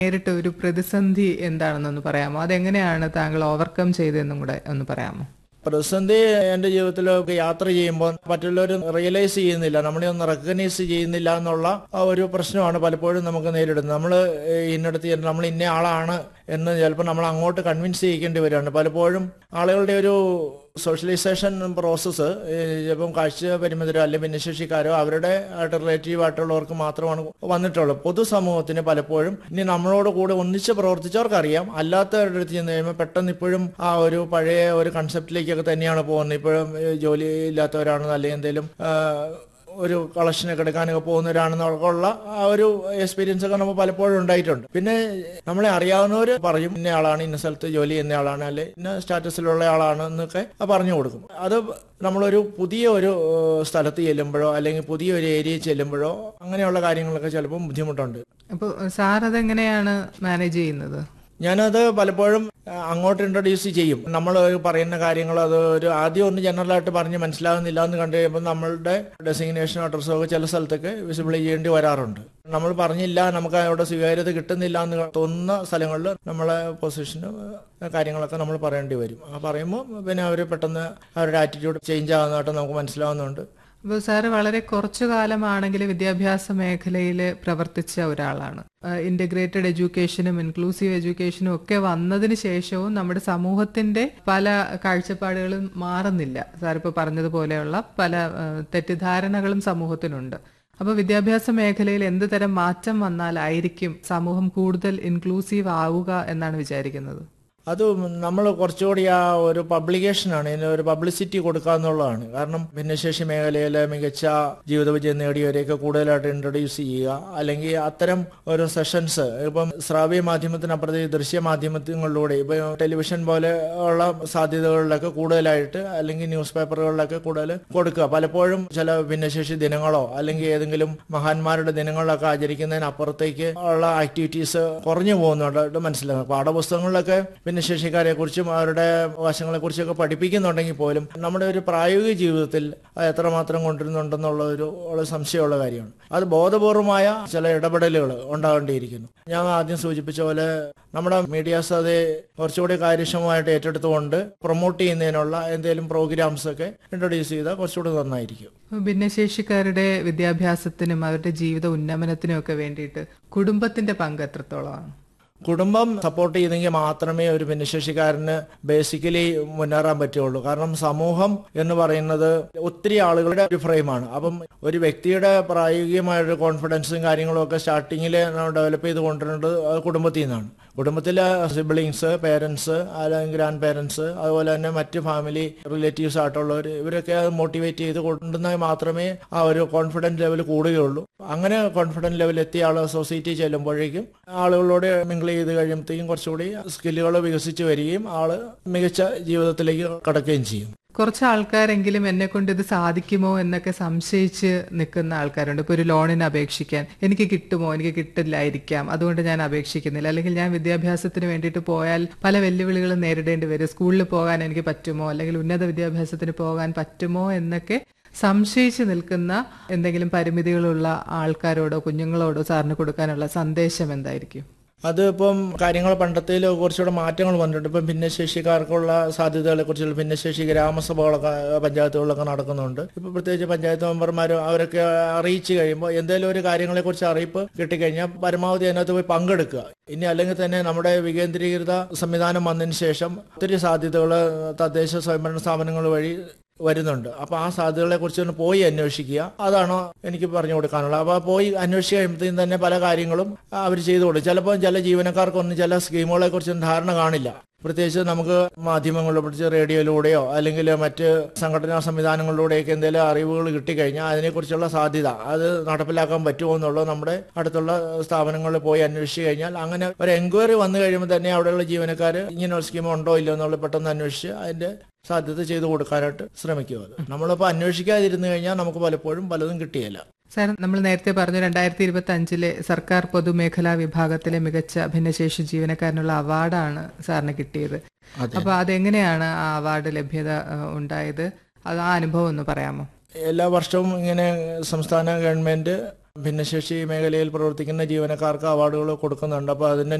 നേരിട്ട ഒരു പ്രതിസന്ധി എന്താണെന്നൊന്ന് പറയാമോ അതെങ്ങനെയാണ് താങ്കൾ ഓവർകം ചെയ്തതെന്നും കൂടെ ഒന്ന് പറയാമോ പ്രതിസന്ധി എൻ്റെ ജീവിതത്തിലൊക്കെ യാത്ര ചെയ്യുമ്പോൾ മറ്റുള്ളവർ റിയലൈസ് ചെയ്യുന്നില്ല നമ്മളെ ഒന്ന് റെക്കഗ്നൈസ് ചെയ്യുന്നില്ല എന്നുള്ള ആ ഒരു പ്രശ്നമാണ് പലപ്പോഴും നമുക്ക് നേരിടുന്നത് നമ്മൾ ഇന്നടത്ത് ചെന്ന് നമ്മൾ ഇന്ന ആളാണ് എന്ന് ചിലപ്പോൾ നമ്മൾ അങ്ങോട്ട് കൺവിൻസ് ചെയ്യിക്കേണ്ടി വരികയാണ് പലപ്പോഴും ആളുകളുടെ ഒരു സോഷ്യലൈസേഷൻ പ്രോസസ്സ് ചിലപ്പം കാഴ്ച പരിമിതരോ അല്ലെങ്കിൽ ഭിന്നശേഷിക്കാരോ അവരുടെ ആയിട്ട് റിലേറ്റീവ് ആയിട്ടുള്ളവർക്ക് മാത്രമാണ് വന്നിട്ടുള്ളത് പൊതുസമൂഹത്തിന് പലപ്പോഴും ഇനി നമ്മളോട് കൂടെ ഒന്നിച്ച് പ്രവർത്തിച്ചവർക്കറിയാം അല്ലാത്തവരുടെ അടുത്ത് ചെന്ന് കഴിയുമ്പോൾ പെട്ടെന്ന് ഇപ്പോഴും ആ ഒരു പഴയ ഒരു കൺസെപ്റ്റിലേക്കൊക്കെ തന്നെയാണ് പോകുന്നത് ഇപ്പോഴും ഏഹ്, ജോലി ഇല്ലാത്തവരാണെന്ന് അല്ലെങ്കിൽ എന്തെങ്കിലും ഒരു കളക്ഷനൊക്കെ എടുക്കാനൊക്കെ പോകുന്നവരാണെന്നുള്ള ആ ഒരു എക്സ്പീരിയൻസ് ഒക്കെ നമുക്ക് പലപ്പോഴും ഉണ്ടായിട്ടുണ്ട് പിന്നെ നമ്മളെ അറിയാവുന്നവർ പറയും ഇന്ന ആളാണ് ഇന്ന സ്ഥലത്ത് ജോലി ചെയ്യുന്ന ആളാണ് അല്ലെ ഇന്ന സ്റ്റാറ്റസിലുള്ള ആളാണ് എന്നൊക്കെ പറഞ്ഞു കൊടുക്കും അത് നമ്മളൊരു പുതിയ ഒരു ഏഹ്, സ്ഥലത്ത് ചെല്ലുമ്പോഴോ അല്ലെങ്കിൽ പുതിയ ഒരു ഏരിയയിൽ ചെല്ലുമ്പോഴോ അങ്ങനെയുള്ള കാര്യങ്ങളൊക്കെ ചിലപ്പോൾ ബുദ്ധിമുട്ടുണ്ട് അപ്പോൾ സാർ അതെങ്ങനെയാണ് മാനേജ് ചെയ്യുന്നത് ഞാനത് പലപ്പോഴും ആ, അങ്ങോട്ട് ഇൻട്രൊഡ്യൂസ് ചെയ്യും നമ്മൾ പറയുന്ന കാര്യങ്ങൾ അത് ഒരു ആദ്യം ഒന്ന് ജനറലായിട്ട് പറഞ്ഞ് മനസ്സിലാകുന്നില്ല എന്ന് കണ്ടു കഴിയുമ്പോൾ നമ്മളുടെ ഡെസിഗ്നേഷനോ അഡ്രസ്സോ ഒക്കെ ചില സ്ഥലത്തൊക്കെ വിസിബിൾ ചെയ്യേണ്ടി വരാറുണ്ട് നമ്മൾ പറഞ്ഞില്ല നമുക്ക് അവിടെ സ്വീകാര്യത കിട്ടുന്നില്ല എന്ന് തോന്നുന്ന സ്ഥലങ്ങളിൽ നമ്മളെ പൊസിഷനും കാര്യങ്ങളൊക്കെ നമ്മൾ പറയേണ്ടി വരും ആ പറയുമ്പോൾ പിന്നെ അവർ പെട്ടെന്ന് അവരുടെ ആറ്റിറ്റ്യൂഡ് ചേഞ്ച് ആകുന്നതായിട്ട് നമുക്ക് മനസ്സിലാവുന്നുണ്ട് അപ്പോൾ സാറ് വളരെ കുറച്ചു കാലമാണെങ്കിൽ വിദ്യാഭ്യാസ മേഖലയിൽ പ്രവർത്തിച്ച ഒരാളാണ് ഇന്റഗ്രേറ്റഡ് എഡ്യൂക്കേഷനും ഇൻക്ലൂസീവ് എഡ്യൂക്കേഷനും ഒക്കെ വന്നതിന് ശേഷവും നമ്മുടെ സമൂഹത്തിന്റെ പല കാഴ്ചപ്പാടുകളും മാറുന്നില്ല സാർ ഇപ്പോൾ പറഞ്ഞതുപോലെയുള്ള പല ആ, തെറ്റിദ്ധാരണകളും സമൂഹത്തിനുണ്ട് അപ്പോൾ വിദ്യാഭ്യാസ മേഖലയിൽ എന്ത് തരം മാറ്റം വന്നാലായിരിക്കും സമൂഹം കൂടുതൽ ഇൻക്ലൂസീവ് ആവുക എന്നാണ് വിചാരിക്കുന്നത് അത് നമ്മൾ കുറച്ചുകൂടി ആ ഒരു പബ്ലിക്കേഷനാണ് ഇതിന് ഒരു പബ്ലിസിറ്റി കൊടുക്കുക എന്നുള്ളതാണ് കാരണം ഭിന്നശേഷി മേഖലയിലെ മികച്ച ജീവിത വിജയം നേടിയവരെയൊക്കെ കൂടുതലായിട്ട് ഇൻട്രൊഡ്യൂസ് ചെയ്യുക അല്ലെങ്കിൽ അത്തരം ഒരു സെഷൻസ് ഇപ്പം ശ്രാവ്യ മാധ്യമത്തിനപ്പുറത്ത് ദൃശ്യ മാധ്യമങ്ങളിലൂടെ ഇപ്പം ടെലിവിഷൻ പോലെ ഉള്ള സാധ്യതകളിലൊക്കെ കൂടുതലായിട്ട് അല്ലെങ്കിൽ ന്യൂസ് പേപ്പറുകളിലൊക്കെ കൂടുതൽ കൊടുക്കുക പലപ്പോഴും ചില ഭിന്നശേഷി ദിനങ്ങളോ അല്ലെങ്കിൽ ഏതെങ്കിലും മഹാന്മാരുടെ ദിനങ്ങളൊക്കെ ആചരിക്കുന്നതിനപ്പുറത്തേക്ക് ഉള്ള ആക്ടിവിറ്റീസ് കുറഞ്ഞു പോകുന്നുണ്ട് മനസ്സിലാകും പാഠപുസ്തകങ്ങളിലൊക്കെ ഭിന്നശേഷിക്കാരെ കുറിച്ചും അവരുടെ വശങ്ങളെ കുറിച്ചൊക്കെ പഠിപ്പിക്കുന്നുണ്ടെങ്കിൽ പോലും നമ്മുടെ ഒരു പ്രായോഗിക ജീവിതത്തിൽ അത് എത്രമാത്രം കൊണ്ടുവരുന്നുണ്ടെന്നുള്ള ഒരു ഉള്ള സംശയമുള്ള കാര്യമാണ് അത് ബോധപൂർവമായ ചില ഇടപെടലുകൾ ഉണ്ടാകേണ്ടിയിരിക്കുന്നു ഞാൻ ആദ്യം സൂചിപ്പിച്ച പോലെ നമ്മുടെ മീഡിയാസ് അത് കുറച്ചുകൂടി കാര്യക്ഷമമായിട്ട് ഏറ്റെടുത്തുകൊണ്ട് പ്രൊമോട്ട് ചെയ്യുന്നതിനുള്ള എന്തെങ്കിലും പ്രോഗ്രാംസ് ഒക്കെ ഇൻട്രൊഡ്യൂസ് ചെയ്താൽ കുറച്ചുകൂടി നന്നായിരിക്കും ഭിന്നശേഷിക്കാരുടെ വിദ്യാഭ്യാസത്തിനും അവരുടെ ജീവിത ഉന്നമനത്തിനും ഒക്കെ വേണ്ടിയിട്ട് കുടുംബത്തിന്റെ പങ്ക് എത്രത്തോളമാണ് കുടുംബം സപ്പോർട്ട് ചെയ്തെങ്കിൽ മാത്രമേ ഒരു ഭിന്നശേഷിക്കാരന് ബേസിക്കലി മുന്നേറാൻ പറ്റുള്ളൂ കാരണം സമൂഹം എന്ന് പറയുന്നത് ഒത്തിരി ആളുകളുടെ ഒരു ഫ്രെയിമാണ് അപ്പം ഒരു വ്യക്തിയുടെ പ്രായോഗികമായൊരു കോൺഫിഡൻസും കാര്യങ്ങളും ഒക്കെ സ്റ്റാർട്ടിങ്ങിൽ ഡെവലപ്പ് ചെയ്ത് കൊണ്ടുവരേണ്ടത് അത് കുടുംബത്തിൽ നിന്നാണ് കുടുംബത്തിലെ സിബിളിങ്സ് പേരൻസ് അല്ലെങ്കിൽ ഗ്രാൻഡ് പേരൻസ് അതുപോലെ തന്നെ മറ്റ് ഫാമിലി റിലേറ്റീവ്സ് ആയിട്ടുള്ളവർ ഇവരൊക്കെ അത് മോട്ടിവേറ്റ് ചെയ്ത് കൊണ്ടുവന്നാൽ മാത്രമേ ആ ഒരു കോൺഫിഡൻസ് ലെവൽ കൂടുകയുള്ളൂ അങ്ങനെ കോൺഫിഡൻസ് ലെവൽ എത്തിയ ആൾ സൊസൈറ്റി ചെല്ലുമ്പോഴേക്കും ആളുകളോട് മിങ്കിൾ ചെയ്ത് കഴിയുമ്പോഴത്തേക്കും കുറച്ചുകൂടി സ്കില്ലുകൾ വികസിച്ച് വരികയും ആള് മികച്ച ജീവിതത്തിലേക്ക് കടക്കുകയും ചെയ്യും കുറച്ച് ആൾക്കാരെങ്കിലും എന്നെ കൊണ്ട് ഇത് സാധിക്കുമോ എന്നൊക്കെ സംശയിച്ച് നിൽക്കുന്ന ആൾക്കാരുണ്ട് ഇപ്പോൾ ഒരു ലോണിന് അപേക്ഷിക്കാൻ എനിക്ക് കിട്ടുമോ എനിക്ക് കിട്ടില്ലായിരിക്കാം അതുകൊണ്ട് ഞാൻ അപേക്ഷിക്കുന്നില്ല അല്ലെങ്കിൽ ഞാൻ വിദ്യാഭ്യാസത്തിന് വേണ്ടിയിട്ട് പോയാൽ പല വെല്ലുവിളികളും നേരിടേണ്ടി വരും സ്കൂളിൽ പോകാൻ എനിക്ക് പറ്റുമോ അല്ലെങ്കിൽ ഉന്നത വിദ്യാഭ്യാസത്തിന് പോകാൻ പറ്റുമോ എന്നൊക്കെ സംശയിച്ച് നിൽക്കുന്ന എന്തെങ്കിലും പരിമിതികളുള്ള ആൾക്കാരോടോ കുഞ്ഞുങ്ങളോടോ സാറിന് കൊടുക്കാനുള്ള സന്ദേശം എന്തായിരിക്കും അത് ഇപ്പം കാര്യങ്ങൾ പണ്ടത്തേൽ കുറച്ചുകൂടെ മാറ്റങ്ങൾ വന്നിട്ടുണ്ട് ഇപ്പം ഭിന്നശേഷിക്കാർക്കുള്ള സാധ്യതകളെ കുറിച്ചുള്ള ഭിന്നശേഷി ഗ്രാമസഭകളൊക്കെ പഞ്ചായത്തുകളിലൊക്കെ നടക്കുന്നുണ്ട് ഇപ്പം പ്രത്യേകിച്ച് പഞ്ചായത്ത് മെമ്പർമാർ അവരൊക്കെ അറിയിച്ചു കഴിയുമ്പോൾ എന്തെങ്കിലും ഒരു കാര്യങ്ങളെക്കുറിച്ച് അറിയിപ്പ് കിട്ടിക്കഴിഞ്ഞാൽ പരമാവധി അതിനകത്ത് പോയി പങ്കെടുക്കുക ഇനി അല്ലെങ്കിൽ തന്നെ നമ്മുടെ വികേന്ദ്രീകൃത സംവിധാനം വന്നതിന് ശേഷം ഒത്തിരി സാധ്യതകൾ തദ്ദേശ സ്വയംഭരണ സ്ഥാപനങ്ങൾ വഴി വരുന്നുണ്ട് അപ്പൊ ആ സാധ്യതകളെ കുറിച്ച് ഒന്ന് പോയി അന്വേഷിക്കുക അതാണോ എനിക്ക് പറഞ്ഞു കൊടുക്കാനുള്ളത് അപ്പൊ പോയി അന്വേഷിച്ച് കഴിയുമ്പോഴത്തേക്കും തന്നെ പല കാര്യങ്ങളും അവർ ചെയ്തു കൊടുക്കും ചിലപ്പോൾ ചില ജീവനക്കാർക്കൊന്നും ചില സ്കീമുകളെ കുറിച്ചൊന്നും ധാരണ കാണില്ല പ്രത്യേകിച്ച് നമുക്ക് മാധ്യമങ്ങളിലൂടെ പിടിച്ച് റേഡിയോയിലൂടെയോ അല്ലെങ്കിൽ മറ്റ് സംഘടനാ സംവിധാനങ്ങളിലൂടെയൊക്കെ എന്തെങ്കിലും അറിവുകൾ കിട്ടിക്കഴിഞ്ഞാൽ അതിനെക്കുറിച്ചുള്ള സാധ്യത അത് നടപ്പിലാക്കാൻ പറ്റുമോ എന്നുള്ളത് നമ്മുടെ അടുത്തുള്ള സ്ഥാപനങ്ങളിൽ പോയി അന്വേഷിച്ച് കഴിഞ്ഞാൽ അങ്ങനെ ഒരു എൻക്വയറി വന്നു കഴിയുമ്പോൾ തന്നെ അവിടെയുള്ള ജീവനക്കാർ ഇങ്ങനെ ഒരു സ്കീം ഉണ്ടോ ഇല്ലയോ എന്നുള്ളത് പെട്ടെന്ന് അന്വേഷിച്ച് അതിന്റെ സാധ്യത ചെയ്തു കൊടുക്കാനായിട്ട് ശ്രമിക്കുക അത് നമ്മളിപ്പോൾ അന്വേഷിക്കാതിരുന്നു കഴിഞ്ഞാൽ നമുക്ക് പലപ്പോഴും പലതും കിട്ടിയില്ല സാർ നമ്മൾ നേരത്തെ പറഞ്ഞു രണ്ടായിരത്തി ഇരുപത്തി അഞ്ചിലെ സർക്കാർ പൊതുമേഖലാ വിഭാഗത്തിലെ മികച്ച ഭിന്നശേഷി ജീവനക്കാരനുള്ള അവാർഡാണ് സാറിന് കിട്ടിയത് അതെ. അപ്പൊ അതെങ്ങനെയാണ് ആ അവാർഡ് ലഭ്യത ആ, ഉണ്ടായത് അത് ആ അനുഭവം ഒന്ന് പറയാമോ എല്ലാ വർഷവും ഇങ്ങനെ സംസ്ഥാന ഗവൺമെന്റ് ഭിന്നശേഷി മേഖലയിൽ പ്രവർത്തിക്കുന്ന ജീവനക്കാർക്ക് അവാർഡുകൾ കൊടുക്കുന്നുണ്ട് അപ്പോൾ അതിന്റെ